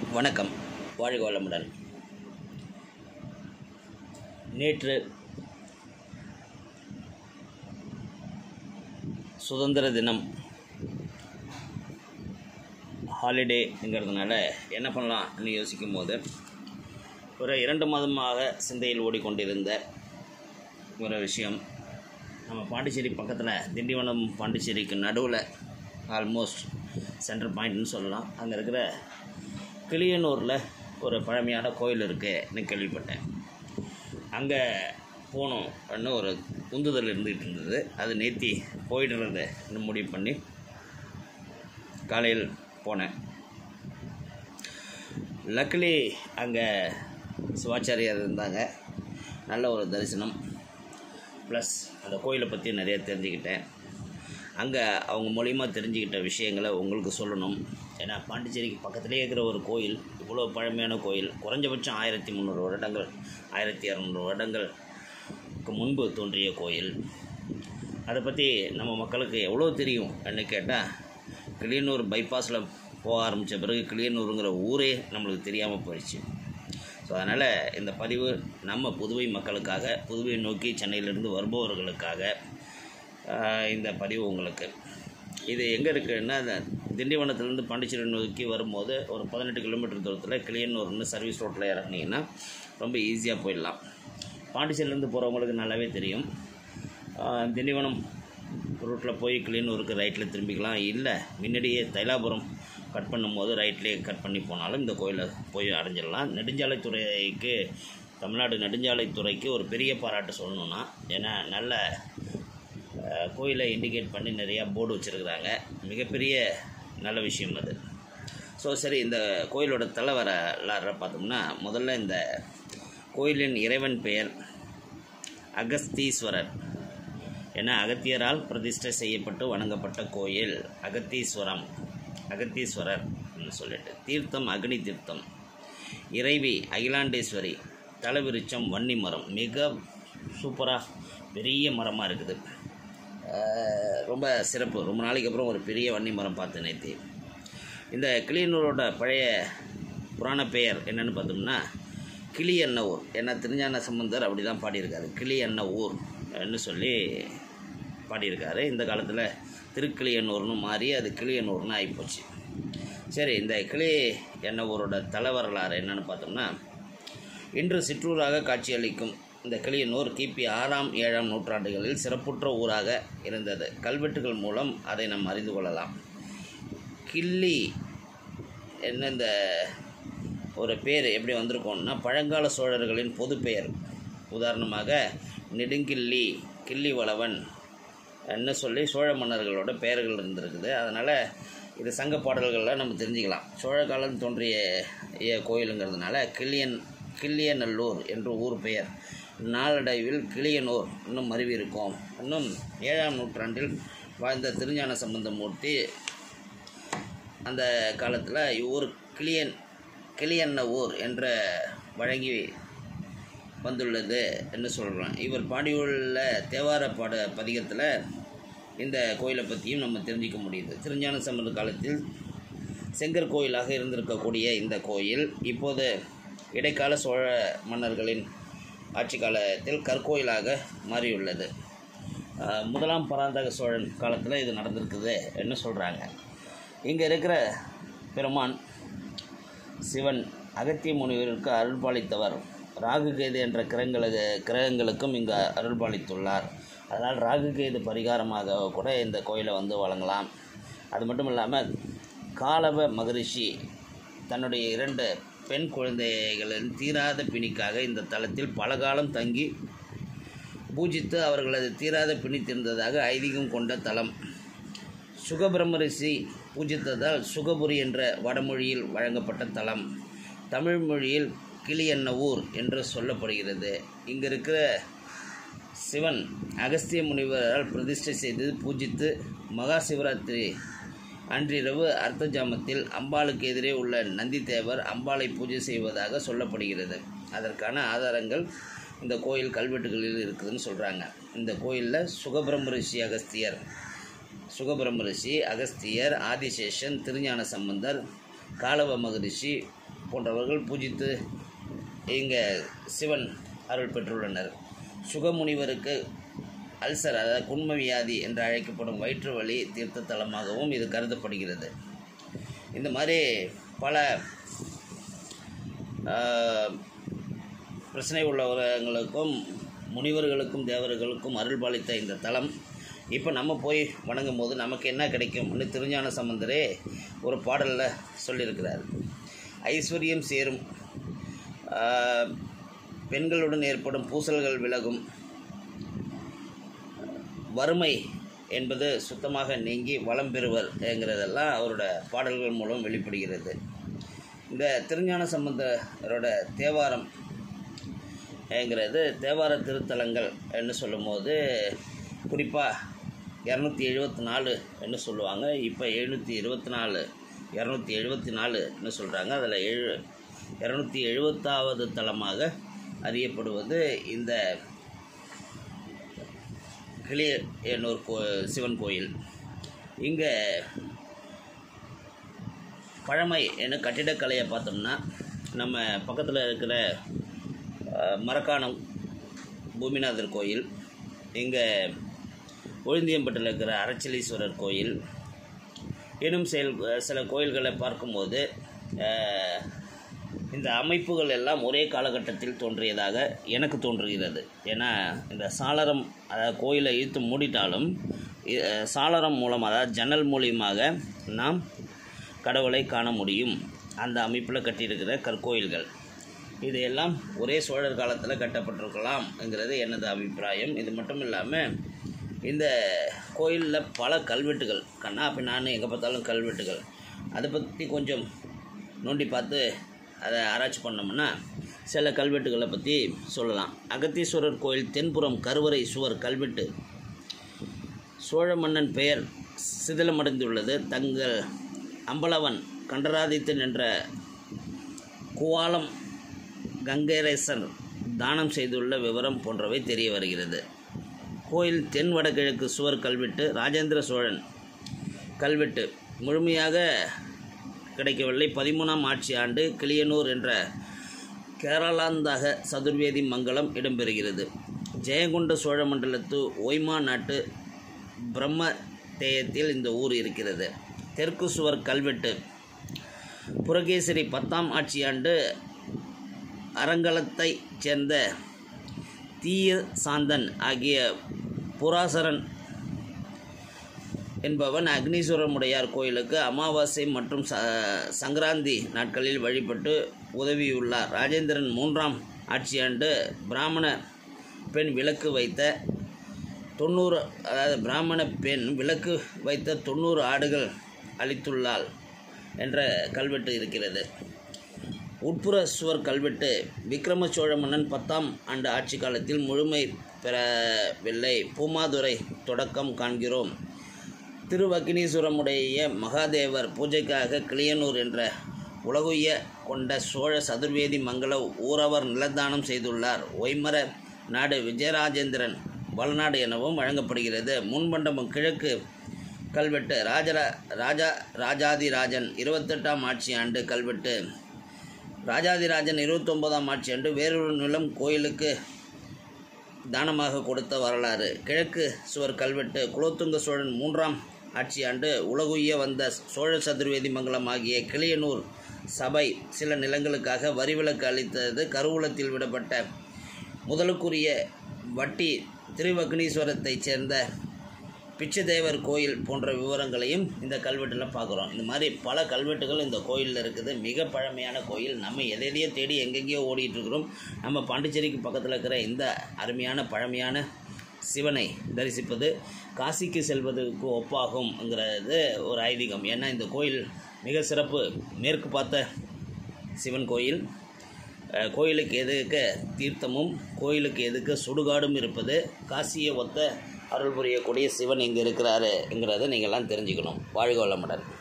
வணக்கம் வாழ்க வளமுடன் நேற்று சுதந்திர தினம் ஹாலிடேங்கிறதுனால என்ன பண்ணலாம்னு யோசிக்கும் போது ஒரு இரண்டு மாதமாக சிந்தையில் ஓடிக்கொண்டிருந்த ஒரு விஷயம் நம்ம பாண்டிச்சேரி பக்கத்தில் திண்டிவனம் பாண்டிச்சேரிக்கு நடுவில் ஆல்மோஸ்ட் சென்டர் பாயிண்ட்னு சொல்லலாம் அங்கே இருக்கிற கிளியனூரில் ஒரு பழமையான கோயில் இருக்குன்னு கேள்விப்பட்டேன் அங்கே போகணும்னு ஒரு உந்துதல் இருந்துகிட்டு இருந்தது அது நேத்தி போயிடுறத முடிவு பண்ணி காலையில் போனேன் லக்கிலி அங்கே சிவாச்சாரியார் இருந்தாங்க நல்ல ஒரு தரிசனம் ப்ளஸ் அந்த கோயிலை பற்றி நிறைய தெரிஞ்சுக்கிட்டேன் அங்கே அவங்க மூலிமா தெரிஞ்சுக்கிட்ட விஷயங்களை உங்களுக்கு சொல்லணும் ஏன்னா பாண்டிச்சேரிக்கு பக்கத்துலேயே இருக்கிற ஒரு கோயில் இவ்வளோ பழமையான கோயில் குறைஞ்சபட்சம் ஆயிரத்தி முந்நூறு வருடங்கள் ஆயிரத்தி இரநூறு வருடங்களுக்கு முன்பு தோன்றிய கோயில் அதை பற்றி நம்ம மக்களுக்கு எவ்வளோ தெரியும் என்ன கேட்டால் கிளியனூர் பைபாஸில் போக ஆரம்பித்த பிறகு கிளியனூருங்கிற ஊரே நம்மளுக்கு தெரியாமல் போயிடுச்சு ஸோ அதனால் இந்த பதிவு நம்ம புதுவை மக்களுக்காக புதுவை நோக்கி சென்னையிலிருந்து வருபவர்களுக்காக ஆஹ், இந்த பதிவு உங்களுக்கு இது எங்கே இருக்குன்னா இந்த திண்டிவனத்துலேருந்து பாண்டிச்சேரி நோக்கி வரும்போது ஒரு பதினெட்டு கிலோமீட்டர் தூரத்தில் கிளியனூர்னு சர்வீஸ் ரோட்டில் இறங்குனீங்கன்னா ரொம்ப ஈஸியாக போயிடலாம் பாண்டிச்சேரியிலேருந்து போகிறவங்களுக்கு நல்லாவே தெரியும் ஆஹ், திண்டிவனம் ரூட்டில் போய் கிளியனூருக்கு ரைட்டில் திரும்பிக்கலாம் இல்லை முன்னாடியே தைலாபுரம் கட் பண்ணும்போது ரைட்லேயே கட் பண்ணி போனாலும் இந்த கோயிலை போய் அடைஞ்சிடலாம் நெடுஞ்சாலைத்துறைக்கு தமிழ்நாடு நெடுஞ்சாலைத்துறைக்கு ஒரு பெரிய பாராட்டு சொல்லணும்னா ஏன்னா நல்ல அஹ், கோயிலை இண்டிகேட் பண்ணி நிறையா போர்டு வச்சுருக்குறாங்க மிகப்பெரிய நல்ல விஷயம் அது ஸோ சரி இந்த கோயிலோட தலைவரலாற பார்த்தோம்னா முதல்ல இந்த கோயிலின் இறைவன் பெயர் அகஸ்தீஸ்வரர் என அகத்தியரால் பிரதிஷ்டை செய்யப்பட்டு வணங்கப்பட்ட கோயில் அகத்தீஸ்வரம் அகத்தீஸ்வரர் என்று சொல்லிட்டு தீர்த்தம் அக்னி தீர்த்தம் இறைவி அகிலாண்டேஸ்வரி தலவிருச்சம் வன்னி மரம் மிக சூப்பராக பெரிய மரமாக இருக்குது அஹ் ரொம்ப சிறப்பு ரொம்ப நாளைக்கு அப்புறம் ஒரு பெரிய வன்னி மரம் பார்த்தேன் நேற்று இந்த கிளியனூரோட பழைய புராண பெயர் என்னன்னு பார்த்தோம்னா கிளி என்ன ஊர் ஏன்னா திருஞான சம்பந்தர் அப்படி தான் பாடியிருக்காரு கிளி என்ன ஊர் ன்னு சொல்லி பாடியிருக்காரு இந்த காலத்தில் திருக்கிளியனூர்னு மாறி அது கிளியனூர்னு ஆகிப்போச்சு சரி இந்த கிளி என்ன ஊரோட தலைவரலாறு என்னன்னு பார்த்தோம்னா இன்று சிற்றூராக காட்சியளிக்கும் இந்த கிளியனூர் கிபி ஆறாம் ஏழாம் நூற்றாண்டுகளில் சிறப்புற்ற ஊராக இருந்தது கல்வெட்டுகள் மூலம் அதை நாம் அறிந்து கொள்ளலாம் கிள்ளி என்ன இந்த ஒரு பேர் எப்படி வந்திருக்கோம்னா பழங்கால சோழர்களின் பொது பெயர் உதாரணமாக நெடுங்கிள்ளி கிள்ளி வளவன் என்ன சொல்லி சோழ மன்னர்களோட பெயர்கள் இருந்திருக்குது அதனால் இது சங்க பாடல்களில் நம்ம தெரிஞ்சுக்கலாம் சோழ காலம் தோன்றிய ஏ- கோயிலுங்கிறதுனால கிள்ளியன் கிள்ளியநல்லூர் என்று ஊர் பெயர் நாளடைவில் கிளியனூர் இன்னும் மருவி இருக்கும் இன்னும் ஏழாம் நூற்றாண்டில் வாழ்ந்த திருஞான சம்பந்தமூர்த்தி அந்த காலத்தில் இவ்வூர் கிளியன் கிளியன்ன ஊர் என்ற வழங்கி வந்துள்ளது என்று சொல்கிறோம் இவர் பாடியுள்ள தேவார பாட பதிகத்தில் இந்த கோயிலை பற்றியும் நம்ம தெரிஞ்சிக்க முடியுது திருஞான சம்பந்த காலத்தில் செங்கற் கோயிலாக இருந்திருக்கக்கூடிய இந்த கோயில் இப்போது இடைக்கால சோழ மன்னர்களின் ஆட்சி காலத்தில் கற்கோயிலாக மாறியுள்ளது ஆஹ் முதலாம் பராந்தக சோழன் காலத்தில் இது நடந்திருக்குது என்று சொல்கிறாங்க இங்கே இருக்கிற பெருமான் சிவன் அகத்திய முனிவருக்கு அருள்பாலித்தவர் ராகு கேது என்ற கிரகங்களுக்கு கிரகங்களுக்கும் இங்கு அருள்பாலித்துள்ளார் அதனால் ராகு கேது பரிகாரமாக கூட இந்த கோயிலை வந்து வழங்கலாம் அது மட்டும் இல்லாமல் காலவ மகரிஷி தன்னுடைய இரண்டு பெண் குழந்தைகளின் தீராத பிணிக்காக இந்த தலத்தில் பல காலம் தங்கி பூஜித்து அவர்களது தீராத பிணி தீர்ந்ததாக ஐதீகம் கொண்ட தலம் சுகபிரம்ம ரிஷி பூஜித்ததால் சுகபுரி என்ற வடமொழியில் வழங்கப்பட்ட தலம் தமிழ் மொழியில் கிளியன்னவூர் என்று சொல்லப்படுகிறது இங்கே இருக்கிற சிவன் அகஸ்திய முனிவரால் பிரதிஷ்டை செய்து பூஜித்து மகா சிவராத்திரி அன்றிரவு அர்த்த ஜாமத்தில் அம்பாளுக்கு எதிரே உள்ள நந்திதேவர் அம்பாளை பூஜை செய்வதாக சொல்லப்படுகிறது அதற்கான ஆதாரங்கள் இந்த கோயில் கல்வெட்டுகளில் இருக்குதுன்னு சொல்கிறாங்க இந்த கோயிலில் சுகபிரம்ம ரிஷி அகஸ்தியர் சுகபிரம்ம ரிஷி அகஸ்தியர் ஆதிசேஷன் திருஞான சம்பந்தர் காலவ மகரிஷி போன்றவர்கள் பூஜித்து இங்கே சிவன் அருள் பெற்றுள்ளனர் சுகமுனிவருக்கு அல்சர் அதாவது குண்ம வியாதி என்று அழைக்கப்படும் வயிற்று வலி தீர்த்த தலமாகவும் இது கருதப்படுகிறது இந்த மாதிரி பல ஆஹ், பிரச்சனை உள்ளவர்களுக்கும் முனிவர்களுக்கும் தேவர்களுக்கும் அருள் பாலித்த இந்த தலம் இப்போ நம்ம போய் வணங்கும் போது நமக்கு என்ன கிடைக்கும்னு திருஞான சம்பந்தரே ஒரு பாடலில் சொல்லியிருக்கிறார் ஐஸ்வர்யம் சேரும் ஆஹ், பெண்களுடன் ஏற்படும் பூசல்கள் விலகும் வறுமை என்பது சுத்தமாக நீங்கி வளம் பெறுவர் என்கிறதெல்லாம் அவரோட பாடல்கள் மூலம் வெளிப்படுகிறது இந்த திருஞான சம்பந்தரோட தேவாரம் ங்கிறது தேவார திருத்தலங்கள் என்று சொல்லும்போது குறிப்பாக இரநூத்தி எழுபத்தி நாலு என்று சொல்லுவாங்க இப்போ எழுநூற்றி இருபத்தி நாலு இரநூத்தி எழுபத்தி நாலுன்னு சொல்கிறாங்க அதில் எழு இரநூத்தி எழுபத்தாவது தலமாக அறியப்படுவது இந்த கிளியனூர் கோ சிவன் கோயில் இங்கே பழமை என்ன கட்டிடக்கலையை பார்த்தோம்னா நம்ம பக்கத்தில் இருக்கிற அஹ், மரக்காணம் பூமிநாதர் கோயில் இங்கே ஒழுந்தியம்பட்டில் இருக்கிற அரச்சலீஸ்வரர் கோயில் இன்னும் செயல் சில கோயில்களை பார்க்கும்போது அஹ், இந்த அமைப்புகள் எல்லாம் ஒரே காலகட்டத்தில் தோன்றியதாக எனக்கு தோன்றுகிறது ஏன்னா இந்த சாளரம் அதாவது கோயிலை இழுத்து மூடிட்டாலும் இ- அஹ், சாளரம் மூலம் அதாவது ஜன்னல் மூலியமாக நாம் கடவுளை காண முடியும் அந்த அமைப்பில் கட்டியிருக்கிற கற்கோயில்கள் இது எல்லாம் ஒரே சோழர் காலத்தில் கட்டப்பட்டிருக்கலாம்ங்கிறது எனது அபிப்பிராயம் இது மட்டும் இல்லாமல் இந்த கோயிலில் பல கல்வெட்டுகள் கண்ணா பின்னான்னு எங்கே பார்த்தாலும் கல்வெட்டுகள் அதை பற்றி கொஞ்சம் நோண்டி பார்த்து அதை ஆராய்ச்சி பண்ணோம்னா சில கல்வெட்டுகளை பற்றி சொல்லலாம் அகத்தீஸ்வரர் கோயில் தென்புறம் கருவறை சுவர் கல்வெட்டு சோழ மன்னன் பெயர் சிதிலமடைந்துள்ளது தங்கள் அம்பலவன் கண்டராதித்தன் என்ற குவாலம் கங்கரேசன் தானம் செய்துள்ள விவரம் போன்றவை தெரிய வருகிறது கோயில் தென் வடகிழக்கு சுவர் கல்வெட்டு ராஜேந்திர சோழன் கல்வெட்டு முழுமையாக கிடைக்கவில்லை பதிமூணாம் ஆட்சி ஆண்டு கிளியனூர் என்ற கேரளாந்தாக சதுர்வேதி மங்கலம் இடம்பெறுகிறது ஜெயங்கொண்ட சோழ மண்டலத்து ஒய்மா நாட்டு பிரம்ம தேயத்தில் இந்த ஊர் இருக்கிறது தெற்கு சுவர் கல்வெட்டு புரகேசரி பத்தாம் ஆட்சியாண்டு அரங்கலத்தைச் சேர்ந்த தீய சாந்தன் ஆகிய புராசரன் என்பவன் அக்னீஸ்வரமுடையார் கோயிலுக்கு அமாவாசை மற்றும் ச சங்கராந்தி நாட்களில் வழிபட்டு உதவியுள்ளார் ராஜேந்திரன் மூன்றாம் ஆட்சியாண்டு பிராமண பெண் விளக்கு வைத்த தொண்ணூறு அதாவது பிராமண பெண் விளக்கு வைத்த தொண்ணூறு ஆடுகள் அளித்துள்ளாள் என்ற கல்வெட்டு இருக்கிறது உட்புற சுவர் கல்வெட்டு விக்ரம சோழ மன்னன் பத்தாம் ஆண்டு ஆட்சி காலத்தில் முழுமை பெறவில்லை பூமாதுரை தொடக்கம் காண்கிறோம் திருவக்கினீஸ்வரமுடைய மகாதேவர் பூஜைக்காக கிளியனூர் என்ற உலகுய்ய கொண்ட சோழ சதுர்வேதி மங்கள ஊரவர் நிலதானம் செய்துள்ளார் ஒய்மர நாடு விஜயராஜேந்திரன் வளநாடு எனவும் வழங்கப்படுகிறது முன்மண்டபம் கிழக்கு கல்வெட்டு ராஜரா ராஜா ராஜாதிராஜன் இருபத்தெட்டாம் ஆட்சி ஆண்டு கல்வெட்டு ராஜாதிராஜன் இருபத்தொன்பதாம் ஆட்சி ஆண்டு வேறொரு நிலம் கோயிலுக்கு தானமாக கொடுத்த வரலாறு கிழக்கு சுவர் கல்வெட்டு குலோத்துங்க சோழன் மூன்றாம் ஆட்சியாண்டு உலகுய்ய வந்த சோழ சதுர்வேதி மங்கலம் ஆகிய கிளியனூர் சபை சில நிலங்களுக்காக வரிவிலக்கு அளித்தது கருவூலத்தில் விடப்பட்ட முதலுக்குரிய வட்டி திருவக்னீஸ்வரத்தைச் சேர்ந்த பிச்சைதேவர் கோயில் போன்ற விவரங்களையும் இந்த கல்வெட்டில் பார்க்குறோம் இந்த மாதிரி பல கல்வெட்டுகள் இந்த கோயிலில் இருக்குது மிக பழமையான கோயில் நம்ம எதையோ தேடி எங்கெங்கேயோ ஓடிட்டு இருக்கிறோம் நம்ம பாண்டிச்சேரிக்கு பக்கத்தில் இருக்கிற இந்த அருமையான பழமையான சிவனை தரிசிப்பது காசிக்கு செல்வதற்கு ஒப்பாகும்ங்கிறது ஒரு ஐதீகம் ஏன்னா இந்த கோயில் மிக சிறப்பு மேற்கு பார்த்த சிவன் கோயில் அஹ், கோயிலுக்கு எதுக்க தீர்த்தமும் கோயிலுக்கு எதுக்க சுடுகாடும் இருப்பது காசியை ஒத்த அருள் புரியக்கூடிய சிவன் இங்கே இருக்கிறாருங்கிறத நீங்கள்லாம் தெரிஞ்சுக்கணும் வாழ்க வளமுடன்